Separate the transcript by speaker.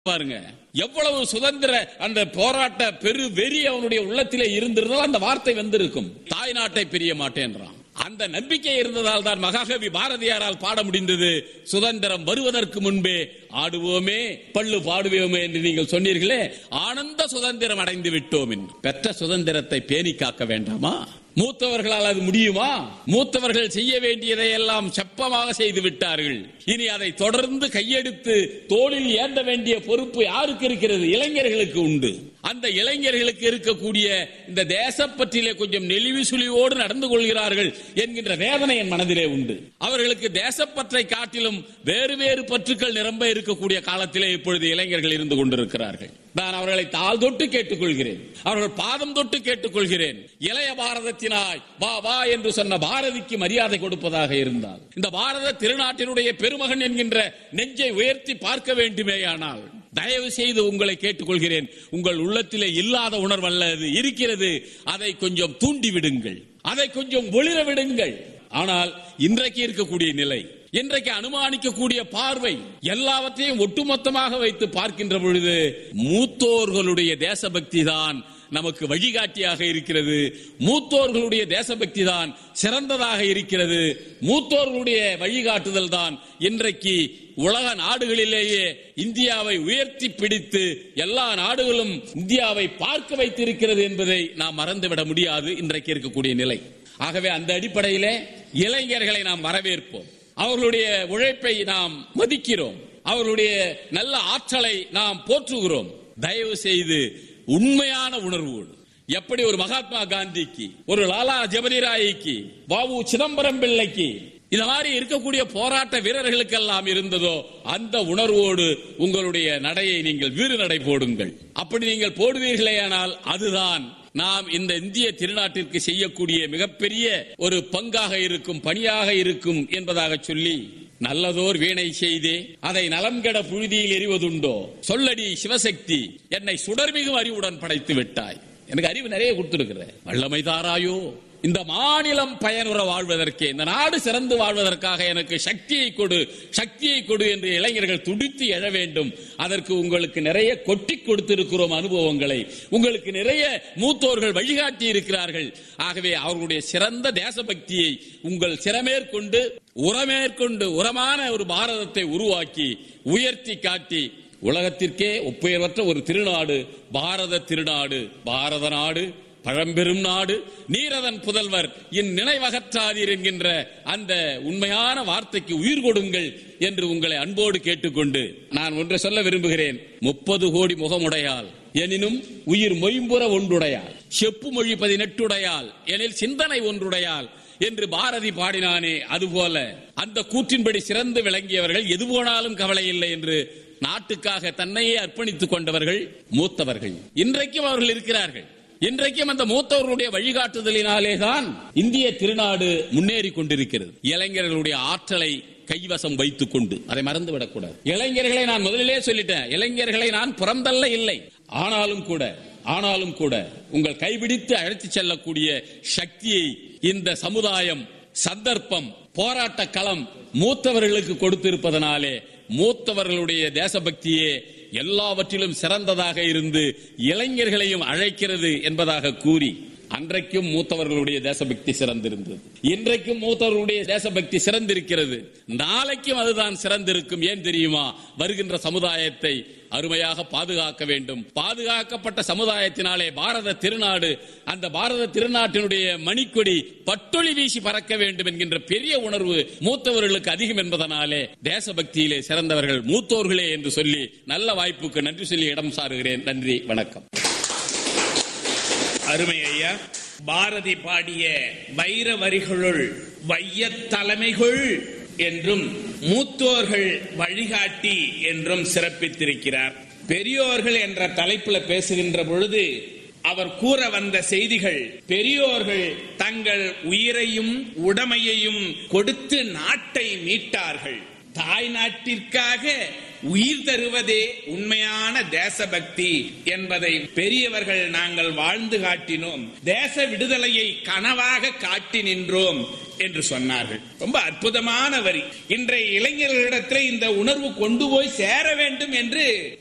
Speaker 1: பாருங்க எவ்வளவு சுதந்திர அந்த போராட்ட பெரு வெறி அவனுடைய உள்ளத்திலே இருந்திருந்தால் அந்த வார்த்தை வந்திருக்கும் தாய் நாட்டை பிரிய மாட்டேன்றான் அந்த நம்பிக்கை இருந்ததால் தான் மகாகவி பாரதியாரால் பாட முடிந்தது சுதந்திரம் வருவதற்கு முன்பே ஆடுவோமே பள்ளு பாடுவோமே என்று நீங்கள் சொன்னீர்களே ஆனந்த சுதந்திரம் அடைந்து விட்டோம் என்று பெற்ற சுதந்திரத்தை பேணி காக்க வேண்டாமா மூத்தவர்களால் அது முடியுமா மூத்தவர்கள் செய்ய வேண்டியதை எல்லாம் செப்பமாக செய்து விட்டார்கள் இனி அதை தொடர்ந்து கையெடுத்து தோளில் ஏந்த வேண்டிய பொறுப்பு யாருக்கு இருக்கிறது இளைஞர்களுக்கு உண்டு அந்த இளைஞர்களுக்கு இருக்கக்கூடிய இந்த தேசப்பற்றிலே கொஞ்சம் நெளிவு சுழிவோடு நடந்து கொள்கிறார்கள் என்கின்ற வேதனை என் மனதிலே உண்டு அவர்களுக்கு தேசப்பற்றை காட்டிலும் வேறு வேறு பற்றுக்கள் நிரம்ப இருக்கக்கூடிய காலத்திலே இப்பொழுது இளைஞர்கள் இருந்து கொண்டிருக்கிறார்கள் நான் அவர்களை தாழ் தொட்டு கேட்டுக்கொள்கிறேன் அவர்கள் பாதம் தொட்டு கேட்டுக்கொள்கிறேன் இளைய பாரதத்தினாய் வா வா என்று சொன்ன பாரதிக்கு மரியாதை கொடுப்பதாக இருந்தால் இந்த பாரத திருநாட்டினுடைய பெருமகன் என்கின்ற நெஞ்சை உயர்த்தி பார்க்க வேண்டுமேயானால் தயவு செய்து உங்களை கேட்டுக்கொள்கிறேன் உங்கள் உள்ளத்திலே இல்லாத உணர்வல்ல அது இருக்கிறது அதை கொஞ்சம் தூண்டி விடுங்கள் அதை கொஞ்சம் ஒளிர விடுங்கள் ஆனால் இன்றைக்கு இருக்கக்கூடிய நிலை இன்றைக்கு அனுமானிக்கக்கூடிய பார்வை எல்லாவற்றையும் ஒட்டுமொத்தமாக வைத்து பார்க்கின்ற பொழுது மூத்தோர்களுடைய தேசபக்தி தான் நமக்கு வழிகாட்டியாக இருக்கிறது மூத்தோர்களுடைய தேசபக்தி தான் சிறந்ததாக இருக்கிறது மூத்தோர்களுடைய வழிகாட்டுதல் தான் இன்றைக்கு உலக நாடுகளிலேயே இந்தியாவை உயர்த்தி பிடித்து எல்லா நாடுகளும் இந்தியாவை பார்க்க வைத்திருக்கிறது என்பதை நாம் மறந்துவிட முடியாது இன்றைக்கு இருக்கக்கூடிய நிலை ஆகவே அந்த அடிப்படையிலே இளைஞர்களை நாம் வரவேற்போம் அவர்களுடைய உழைப்பை நாம் மதிக்கிறோம் அவர்களுடைய நல்ல ஆற்றலை நாம் போற்றுகிறோம் தயவு செய்து உண்மையான உணர்வோடு எப்படி ஒரு மகாத்மா காந்திக்கு ஒரு லாலா ஜபதிராய்க்கு பாபு சிதம்பரம் பிள்ளைக்கு இந்த மாதிரி இருக்கக்கூடிய போராட்ட வீரர்களுக்கெல்லாம் இருந்ததோ அந்த உணர்வோடு உங்களுடைய நடையை நீங்கள் வீறு நடை போடுங்கள் அப்படி நீங்கள் போடுவீர்களேயானால் அதுதான் நாம் இந்த இந்திய திருநாட்டிற்கு செய்யக்கூடிய மிகப்பெரிய ஒரு பங்காக இருக்கும் பணியாக இருக்கும் என்பதாக சொல்லி நல்லதோர் வீணை செய்தே அதை நலம் கெட புழுதியில் எறிவதுண்டோ சொல்லடி சிவசக்தி என்னை சுடர்மிகும் அறிவுடன் படைத்து விட்டாய் எனக்கு அறிவு நிறைய கொடுத்திருக்கிற வல்லமை தாராயோ இந்த மாநிலம் பயனுற வாழ்வதற்கே இந்த நாடு சிறந்து வாழ்வதற்காக எனக்கு சக்தியை கொடு சக்தியை கொடு என்று இளைஞர்கள் துடித்து எழ வேண்டும் அதற்கு உங்களுக்கு நிறைய கொட்டி கொடுத்திருக்கிறோம் அனுபவங்களை உங்களுக்கு நிறைய மூத்தோர்கள் வழிகாட்டி இருக்கிறார்கள் ஆகவே அவர்களுடைய சிறந்த தேசபக்தியை உங்கள் சிறமேற்கொண்டு உரமேற்கொண்டு உரமான ஒரு பாரதத்தை உருவாக்கி உயர்த்தி காட்டி உலகத்திற்கே ஒப்புயர்வற்ற ஒரு திருநாடு பாரத திருநாடு பாரத நாடு பழம்பெரும் நாடு நீரதன் புதல்வர் என் நினைவகற்றாதீர் என்கின்ற அந்த உண்மையான வார்த்தைக்கு உயிர் கொடுங்கள் என்று உங்களை அன்போடு கேட்டுக்கொண்டு நான் ஒன்றை சொல்ல விரும்புகிறேன் முப்பது கோடி முகமுடையால் எனினும் உயிர் மொயம்புற ஒன்றுடையால் செப்பு மொழி பதினெட்டுடையால் எனில் சிந்தனை ஒன்றுடையால் என்று பாரதி பாடினானே அதுபோல அந்த கூற்றின்படி சிறந்து விளங்கியவர்கள் எது போனாலும் கவலை இல்லை என்று நாட்டுக்காக தன்னையே அர்ப்பணித்துக் கொண்டவர்கள் மூத்தவர்கள் இன்றைக்கும் அவர்கள் இருக்கிறார்கள் இன்றைக்கும் அந்த மூத்தவர்களுடைய வழிகாட்டுதலினாலே தான் இந்திய திருநாடு முன்னேறி கொண்டிருக்கிறது இளைஞர்களுடைய ஆற்றலை கைவசம் வைத்துக் கொண்டு அதை மறந்து விடக்கூடாது இளைஞர்களை நான் முதலிலே சொல்லிட்டேன் இளைஞர்களை நான் புறந்தல்ல இல்லை ஆனாலும் கூட ஆனாலும் கூட உங்கள் கைபிடித்து அழைத்து செல்லக்கூடிய சக்தியை இந்த சமுதாயம் சந்தர்ப்பம் போராட்ட களம் மூத்தவர்களுக்கு கொடுத்திருப்பதனாலே மூத்தவர்களுடைய தேசபக்தியே எல்லாவற்றிலும் சிறந்ததாக இருந்து இளைஞர்களையும் அழைக்கிறது என்பதாக கூறி அன்றைக்கும் மூத்தவர்களுடைய தேசபக்தி சிறந்திருந்தது இன்றைக்கும் மூத்தவர்களுடைய தேசபக்தி சிறந்திருக்கிறது நாளைக்கும் அதுதான் சிறந்திருக்கும் ஏன் தெரியுமா வருகின்ற சமுதாயத்தை அருமையாக பாதுகாக்க வேண்டும் பாதுகாக்கப்பட்ட சமுதாயத்தினாலே பாரத திருநாடு அந்த பாரத திருநாட்டினுடைய மணிக்கொடி பட்டொளி வீசி பறக்க வேண்டும் என்கின்ற பெரிய உணர்வு மூத்தவர்களுக்கு அதிகம் என்பதனாலே தேசபக்தியிலே சிறந்தவர்கள் மூத்தோர்களே என்று சொல்லி நல்ல வாய்ப்புக்கு நன்றி சொல்லி இடம் சாருகிறேன் நன்றி வணக்கம்
Speaker 2: அருமை ஐயா பாரதி பாடிய வைர வரிகளுள் வையத் தலைமைகள் என்றும் மூத்தோர்கள் வழிகாட்டி என்றும் சிறப்பித்திருக்கிறார் பெரியோர்கள் என்ற தலைப்புல பேசுகின்ற பொழுது அவர் கூற வந்த செய்திகள் பெரியோர்கள் தங்கள் உயிரையும் உடமையையும் கொடுத்து நாட்டை மீட்டார்கள் தாய் நாட்டிற்காக உயிர் தருவதே உண்மையான தேசபக்தி என்பதை பெரியவர்கள் நாங்கள் வாழ்ந்து காட்டினோம் தேச விடுதலையை கனவாக காட்டி நின்றோம் என்று சொன்னார்கள் ரொம்ப அற்புதமான வரி இன்றைய இளைஞர்களிடத்தில் இந்த உணர்வு கொண்டு போய் சேர வேண்டும் என்று